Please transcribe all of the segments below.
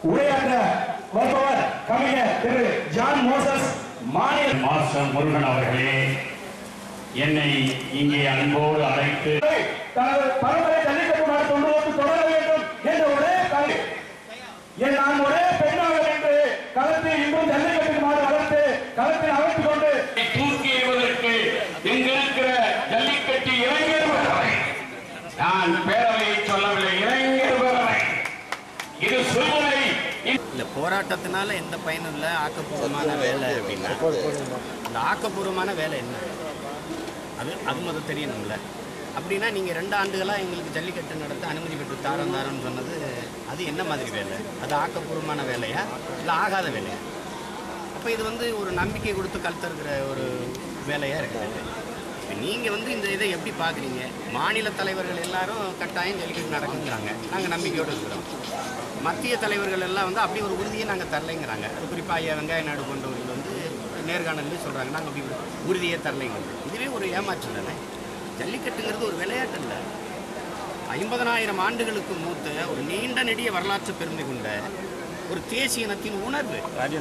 உரையாற்ற வருபவர் கவிஞர் திரு ஜான் மோசஸ் மாநில மாஸ்டர் முருகன் அவர்களே என்னை இங்கே அன்போடு அழைத்து தனது பரம்பரை ஜல்லிக்கட்டு நாடு தொண்டு தொடர வேண்டும் என்ற ஒரே கல்வி என் நான் ஒரே பெண்ணாக என்று களத்தில் இன்றும் ஜல்லிக்கட்டு மாடு வளர்த்து களத்தில் அமைத்துக் கொண்டு தூக்கி எறிவதற்கு இங்கிருக்கிற ஜல்லிக்கட்டு இளைஞர் பேரவை நான் பேரவையை சொல்லவில்லை இளைஞர் பேரவை இது சூழ்நிலை இல்லை போராட்டத்தினால எந்த பயனும் இல்லை ஆக்கப்பூர்வமான வேலை அப்படின்னா இந்த ஆக்கப்பூர்வமான வேலை என்ன அது அது முதல் தெரியணும்ல அப்படின்னா நீங்கள் ரெண்டு ஆண்டுகளாக எங்களுக்கு ஜல்லிக்கட்டு நடத்த அனுமதி பெற்று தாரம் தாரம்னு சொன்னது அது என்ன மாதிரி வேலை அது ஆக்கப்பூர்வமான வேலையா இல்லை ஆகாத வேலையா அப்போ இது வந்து ஒரு நம்பிக்கை கொடுத்து கழுத்தறுக்கிற ஒரு வேலையாக இருக்குது இப்போ நீங்கள் வந்து இந்த இதை எப்படி பார்க்குறீங்க மாநில தலைவர்கள் எல்லாரும் கட்டாயம் ஜல்லிக்கட்டு நடக்குங்கிறாங்க நாங்கள் நம்பிக்கையோடு இருக்கிறோம் மத்திய தலைவர்கள் எல்லாம் வந்து அப்படி ஒரு உறுதியை நாங்கள் தரலைங்கிறாங்க அது குறிப்பாக ஐயா வெங்காய நாடு கொண்டவர்கள் வந்து நேர்காணல்ல சொல்கிறாங்க நாங்கள் அப்படி ஒரு உறுதியே தரலைங்க இதுவே ஒரு ஏமாற்றம் தானே ஜல்லிக்கட்டுங்கிறது ஒரு விளையாட்டு இல்லை ஐம்பதனாயிரம் ஆண்டுகளுக்கு மூத்த ஒரு நீண்ட நெடிய வரலாற்று பெருமை கொண்ட ஒரு தேசிய இனத்தின் உணர்வு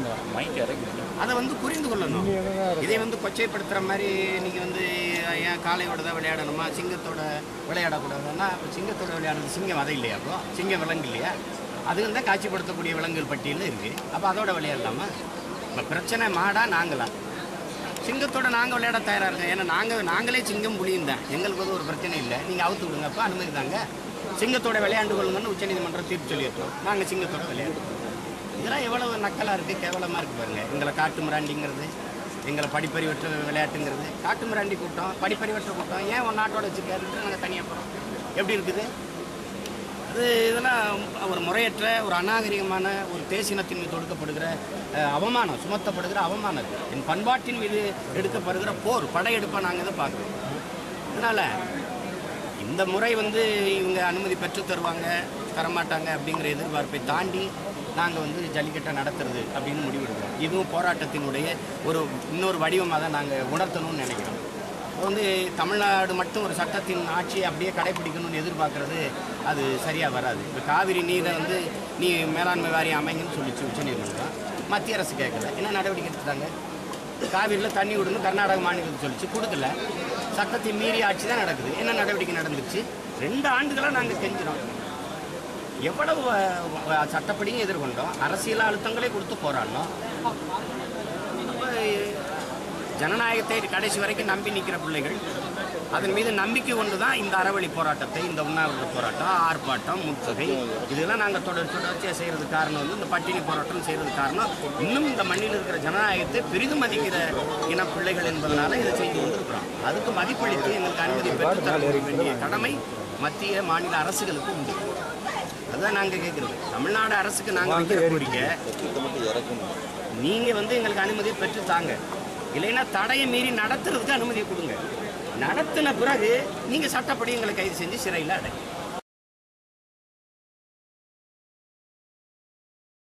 அதை வந்து புரிந்து கொள்ளணும் இதை வந்து கொச்சைப்படுத்துகிற மாதிரி நீங்கள் வந்து ஏன் காளையோட தான் விளையாடணுமா சிங்கத்தோட விளையாடக்கூடாதுன்னா அப்போ சிங்கத்தோட விளையாடுறது சிங்கம் அதை இல்லையா அப்போ சிங்கம் விலங்கு இல்லையா அது வந்து காட்சிப்படுத்தக்கூடிய விலங்குகள் பட்டியலில் இருக்குது அப்போ அதோட விளையாடலாமா இப்போ பிரச்சனை மாடா நாங்களா சிங்கத்தோட நாங்கள் விளையாட தயாராக இருக்கோம் ஏன்னா நாங்கள் நாங்களே சிங்கம் புலியும் தான் எங்களுக்கு வந்து ஒரு பிரச்சனை இல்லை நீங்கள் அவுத்து விடுங்க அப்போ அனுமதி தாங்க சிங்கத்தோட விளையாண்டு கொள்ளுங்கன்னு உச்சநீதிமன்றம் தீர்ப்பு சொல்லியிருக்கோம் நாங்கள் சிங்கத்தோட விளையாடுறோம் இதெல்லாம் எவ்வளவு நக்கலாக இருக்குது கேவலமாக இருக்குது பாருங்க எங்களை காட்டு மிராண்டிங்கிறது எங்களை படிப்பறிவற்ற விளையாட்டுங்கிறது காட்டு மிராண்டி கூட்டம் படிப்பறிவற்ற கூட்டம் ஏன் ஒரு நாட்டோட வச்சுக்காருன்ட்டு நாங்கள் தனியாக போகிறோம் எப்படி இருக்குது அது இதெல்லாம் ஒரு முறையற்ற ஒரு அநாகரிகமான ஒரு தேசினத்தின் மீது தொடுக்கப்படுகிற அஹ், அவமானம் சுமத்தப்படுகிற அவமானம் இது. என் பண்பாட்டின் மீது எடுக்கப்படுகிற போர் படையெடுப்பை நாங்கள் இதை பார்க்குறோம் அதனால் இந்த முறை வந்து இவங்க அனுமதி பெற்று தருவாங்க தரமாட்டாங்க அப்படிங்கிற எதிர்பார்ப்பை தாண்டி நாங்கள் வந்து ஜல்லிக்கட்டை நடத்துறது அப்படின்னு முடிவெடுக்கிறோம் இதுவும் போராட்டத்தினுடைய ஒரு இன்னொரு வடிவமாக தான் நாங்கள் உணர்த்தணும்னு நினைக்கிறோம் இப்போ வந்து தமிழ்நாடு மட்டும் ஒரு சட்டத்தின் ஆட்சியை அப்படியே கடைபிடிக்கணும்னு எதிர்பார்க்கறது அது சரியாக வராது இப்போ காவிரி நீரை வந்து நீ மேலாண்மை வாரியம் அமைங்கன்னு சொல்லிச்சு உச்சநீதிமன்றம் மத்திய அரசு கேட்கல என்ன நடவடிக்கை எடுத்துட்டாங்க காவிரியில் தண்ணி விடணும் கர்நாடக மாநிலத்துக்கு சொல்லிச்சு கொடுக்கல சட்டத்தின் மீறி ஆட்சி தான் நடக்குது என்ன நடவடிக்கை நடந்துச்சு ரெண்டு ஆண்டுகளாக நாங்கள் கெஞ்சிரோம் எவ்வளவு அஹ், அஹ், சட்டப்படியும் எதிர்கொண்டோம் அரசியல் அழுத்தங்களே கொடுத்து போராடினோம் அப்ப, ஜனநாயகத்தை கடைசி வரைக்கும் நம்பி நிற்கிற பிள்ளைகள் அதன் மீது நம்பிக்கை கொண்டு தான் இந்த அறவழி போராட்டத்தை இந்த உண்ணாவிரத போராட்டம் ஆர்ப்பாட்டம் முற்றுகை இதெல்லாம் நாங்கள் தொடர் தொடர்ச்சியாக செய்கிறது காரணம் வந்து இந்த பட்டினி போராட்டம் செய்கிறது காரணம் இன்னும் இந்த மண்ணில் இருக்கிற ஜனநாயகத்தை பெரிதும் மதிக்கிற இன பிள்ளைகள் என்பதனால இதை செய்து கொண்டிருக்கிறோம் அதுக்கு மதிப்பளித்து எங்களுக்கு அனுமதி பெற்றுத்தர வேண்டிய கடமை மத்திய மாநில அரசுகளுக்கு உண்டு அதுதான் நாங்கள் கேட்குறது தமிழ்நாடு அரசுக்கு நாங்கள் வைக்கிற கோரிக்கை நீங்கள் வந்து எங்களுக்கு அனுமதியை பெற்று தாங்க இல்லைன்னா தடையை மீறி நடத்துறதுக்கு அனுமதியை கொடுங்க நடத்தின பிறகு நீங்கள் சட்டப்படி எங்களை கைது செஞ்சு சிறையில் அடை